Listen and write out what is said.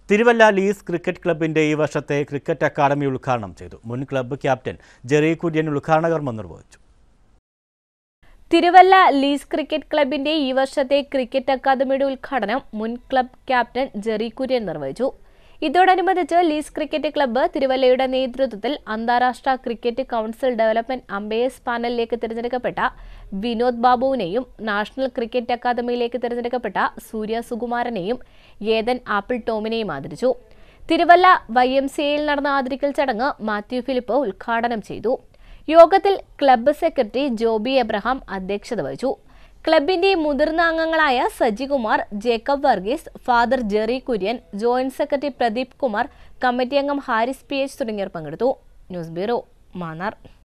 Thiruvalla lease cricket ക്ലബിന്റെ ഈ വർഷത്തെ ക്രിക്കറ്റ് അക്കാദമി ഉദ്ഘാടനം ചെയ്തു മുൻ ക്ലബ്ബ് ക്യാപ്റ്റൻ ജെറി കുര്യൻ ഉദ്ഘാടന കർമ്മം നിർവഹിച്ചു തിരുവല്ല ലീസ് ക്രിക്കറ്റ് ക്ലബിന്റെ ഈ വർഷത്തെ ക്രിക്കറ്റ് അക്കാദമിയുടെ ഉദ്ഘാടനം മുൻ ക്ലബ് ക്യാപ്റ്റൻ ജെറി കുര്യൻ നിർവഹിച്ചു ഇതോടനുബന്ധിച്ച് ലീസ് ക്രിക്കറ്റ് ക്ലബ്ബ് തിരുവല്ലയുടെ നേതൃത്വത്തിൽ അന്താരാഷ്ട്ര ക്രിക്കറ്റ് കൗൺസിൽ ഡെവലപ്മെന്റ് അമ്പയേഴ്സ് പാനലിലേക്ക് തിരഞ്ഞെടുക്കപ്പെട്ട വിനോദ് ബാബുവിനെയും നാഷണൽ ക്രിക്കറ്റ് അക്കാദമിയിലേക്ക് തിരഞ്ഞെടുക്കപ്പെട്ട സൂര്യ സുകുമാരനെയും ഏതൻ ആപ്പിൾ ടോമിനെയും ആദരിച്ചു തിരുവല്ല വൈ എം സി എയിൽ നടന്ന ആദരിക്കൽ ചടങ്ങ് മാത്യു ഫിലിപ്പ് ഉദ്ഘാടനം ചെയ്തു യോഗത്തിൽ ക്ലബ്ബ് സെക്രട്ടറി ജോബി എബ്രഹാം അധ്യക്ഷത വഹിച്ചു ക്ലബിന്റെ മുതിർന്ന അംഗങ്ങളായ Sajikumar Jacob Varghese father Jerry Kurian joint secretary Pradeep Kumar committee അംഗം ഹാരിസ് പി എച്ച് തുടങ്ങിയവർ പങ്കെടുത്തു ന്യൂസ് ബ്യൂറോ മാന്നാർ